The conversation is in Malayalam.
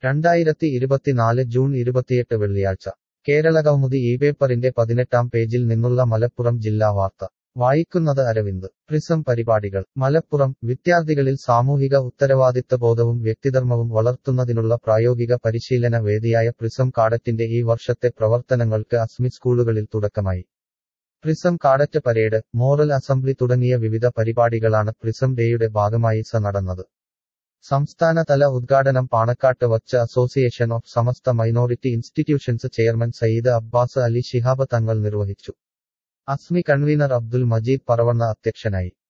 രണ്ടായിരത്തി ഇരുപത്തിനാല് ജൂൺ ഇരുപത്തിയെട്ട് വെള്ളിയാഴ്ച കേരള കൗമുദി ഈ പേപ്പറിന്റെ പതിനെട്ടാം പേജിൽ നിന്നുള്ള മലപ്പുറം ജില്ലാ വാർത്ത വായിക്കുന്നത് അരവിന്ദ് പ്രിസം പരിപാടികൾ മലപ്പുറം വിദ്യാർത്ഥികളിൽ സാമൂഹിക ഉത്തരവാദിത്തബോധവും വ്യക്തിധർമ്മവും വളർത്തുന്നതിനുള്ള പ്രായോഗിക പരിശീലന വേദിയായ പ്രിസം കാഡറ്റിന്റെ ഈ വർഷത്തെ പ്രവർത്തനങ്ങൾക്ക് അസ്മി സ്കൂളുകളിൽ തുടക്കമായി prism cadet parade moral assembly തുടങ്ങിയ വിവിധ പരിപാടികളാണ് പ്രിസം ഡേയുടെ ഭാഗമായി സ നടന്നത് സംസ്ഥാനതല ഉദ്ഘാടനം പാണക്കാട്ട് വച്ച് association of Samastha minority institutions chairman Sayyid Abbas Ali Shihab Thangal നിർവഹിച്ചു അസ്മി കൺവീനർ അബ്ദുൽ മജീദ് പറവണ്ണ അധ്യക്ഷനായി